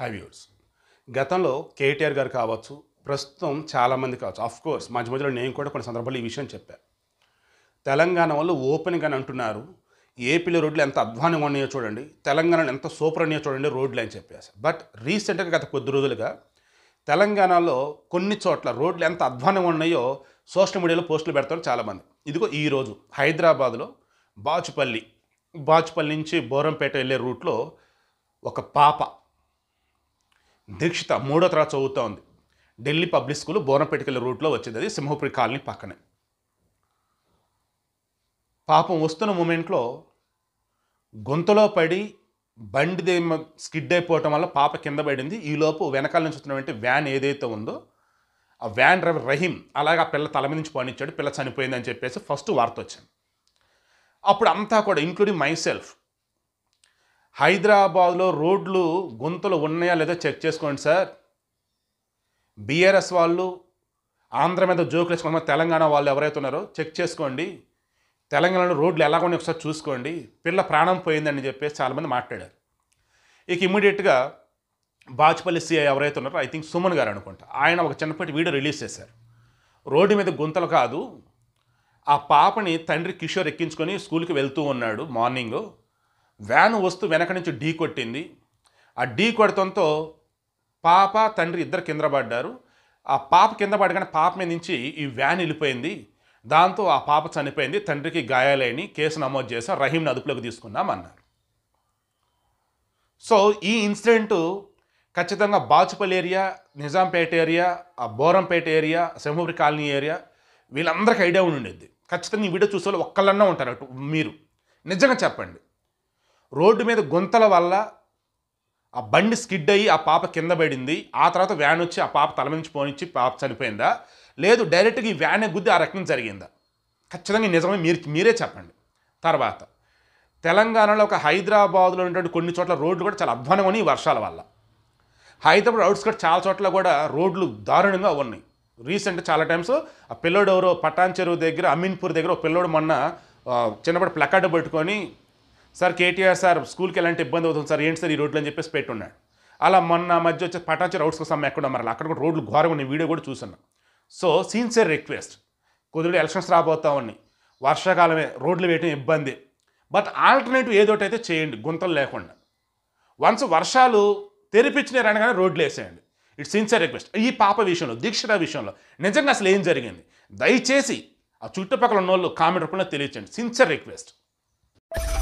high viewers గతంలో కేటీఆర్ గారు కావచ్చు ప్రస్తుతం చాలామంది కావచ్చు ఆఫ్ కోర్స్ మధ్య మధ్యలో నేను కూడా కొన్ని సందర్భాల్లో ఈ విషయం చెప్పాను తెలంగాణ వాళ్ళు ఓపెన్గా అంటున్నారు ఏపీలో రోడ్లు ఎంత అధ్వానంగా ఉన్నాయో చూడండి తెలంగాణలో ఎంత సూపర్ ఉన్నాయో చూడండి రోడ్లు అని చెప్పేసి బట్ రీసెంట్గా గత కొద్ది రోజులుగా తెలంగాణలో కొన్ని చోట్ల రోడ్లు ఎంత అధ్వానంగా ఉన్నాయో సోషల్ మీడియాలో పోస్టులు పెడతారు చాలామంది ఇదిగో ఈరోజు హైదరాబాద్లో బాచుపల్లి బాచుపల్లి నుంచి బోరంపేట వెళ్ళే రూట్లో ఒక పాప దీక్షిత మూడో తరగతి చదువుతూ ఉంది ఢిల్లీ పబ్లిక్ స్కూల్ బోరంపేటకి వెళ్ళే రూట్లో వచ్చింది అది సింహపురి కాలనీ పక్కనే పాపం వస్తున్న మూమెంట్లో గొంతులో పడి బండి దేమ స్కిడ్ అయిపోవటం వల్ల పాప కింద పడింది ఈలోపు వెనకాల నుంచి వస్తున్నటువంటి వ్యాన్ ఏదైతే ఉందో ఆ వ్యాన్ డ్రైవర్ రహీం అలాగే ఆ పిల్ల తల మీద నుంచి పోనిచ్చాడు పిల్ల చనిపోయిందని చెప్పేసి ఫస్ట్ వార్త వచ్చింది అప్పుడు అంతా కూడా ఇంక్లూడింగ్ మై సెల్ఫ్ హైదరాబాద్లో రోడ్లు గుంతలు ఉన్నాయా లేదో చెక్ చేసుకోండి సార్ బీఆర్ఎస్ వాళ్ళు ఆంధ్ర మీద జోకులు వేసుకోండి తెలంగాణ వాళ్ళు ఎవరైతే ఉన్నారో చెక్ చేసుకోండి తెలంగాణలో రోడ్లు ఎలా ఉన్నాయి ఒకసారి చూసుకోండి పిల్ల ప్రాణం పోయిందని చెప్పేసి చాలామంది మాట్లాడారు ఇక ఇమ్మీడియట్గా బాచుపల్లి సిఐ ఎవరైతే ఉన్నారో ఐ థింక్ సుమన్ గారు అనుకుంటా ఆయన ఒక చిన్నపాటి వీడియో రిలీజ్ చేశారు రోడ్డు మీద గుంతలు కాదు ఆ పాపని తండ్రి కిషోర్ ఎక్కించుకొని స్కూల్కి వెళ్తూ ఉన్నాడు మార్నింగ్ వ్యాన్ వస్తూ వెనక నుంచి ఢీ కొట్టింది ఆ ఢీ కొడతంతో పాప తండ్రి ఇద్దరు కింద పడ్డారు ఆ పాప కింద పడగానే పాప మీద నుంచి ఈ వ్యాన్ వెళ్ళిపోయింది దాంతో ఆ పాప చనిపోయింది తండ్రికి గాయాలైన కేసు నమోదు చేసాం రహీంని అదుపులోకి తీసుకున్నాం అన్నారు సో ఈ ఇన్సిడెంట్ ఖచ్చితంగా బాచుపల్లి ఏరియా నిజాంపేట ఏరియా ఆ Borampet area Simhapuri colony area వీళ్ళందరికీ ఐడియా ఉండి ఉండేది ఖచ్చితంగా ఈ వీడియో చూసే వాళ్ళు ఒక్కళ్ళన్నా ఉంటారు అటు మీరు నిజంగా చెప్పండి రోడ్డు మీద గుంతల వల్ల ఆ బండి స్కిడ్ అయ్యి ఆ పాప కింద పడింది ఆ తర్వాత వ్యాన్ వచ్చి ఆ పాప తల నుంచి పోనిచ్చి పాప చనిపోయిందా లేదు డైరెక్ట్గా ఈ వ్యాన్ గుద్ది ఆ రకం జరిగిందా ఖచ్చితంగా ఈ నిజమే మీరు మీరే చెప్పండి తర్వాత తెలంగాణలో ఒక హైదరాబాద్లో ఉన్నటువంటి కొన్ని చోట్ల రోడ్లు కూడా చాలా అధ్వానంగా ఉన్నాయి ఈ వర్షాల వల్ల హైదరాబాద్ అవుట్స్కట్ చాలా చోట్ల కూడా రోడ్లు దారుణంగా ఉన్నాయి రీసెంట్ చాలా టైమ్స్ ఆ పిల్లోడు ఎవరో పటాన్ చెరువు దగ్గర అమీన్పూర్ దగ్గర ఒక పిల్లోడు మొన్న ఆ, చిన్నప్పుడు ప్లకార్డు పెట్టుకొని సార్ కేటీఆర్ సార్ స్కూల్కి ఎలాంటి ఇబ్బంది అవుతుంది సార్ ఏంటి సార్ ఈ రోడ్లు అని చెప్పేసి పెట్టున్నాడు అలా మొన్న మధ్య వచ్చి పటాన్ చెరువు అవుట్స్కట్స్ సమ్మె ఎక్కడ మరి అక్కడ కూడా రోడ్లు ఘోరంగా ఉన్నాయి వీడియో కూడా చూసాను సో సిన్సియర్ రిక్వెస్ట్ కుదిరి ఎలక్షన్స్ రాబోతా ఉన్నాయి వర్షాకాలమే రోడ్లు వేయటం ఇబ్బంది బట్ ఆల్టర్నేటివ్ ఏదో ఒకటి అయితే చేయండి గుంతలు లేకుండా వన్స్ వర్షాలు తెరిపించినారు అనగానే రోడ్లు వేసేయండి ఇట్స్ సిన్సియర్ రిక్వెస్ట్ ఈ పాప విషయంలో దీక్షిత విషయంలో నిజంగా అసలు ఏం జరిగింది దయచేసి ఆ చుట్టుపక్కల ఉన్న వాళ్ళు కామెంట్ రూపంలో తెలియచేయండి సిన్సియర్ రిక్వెస్ట్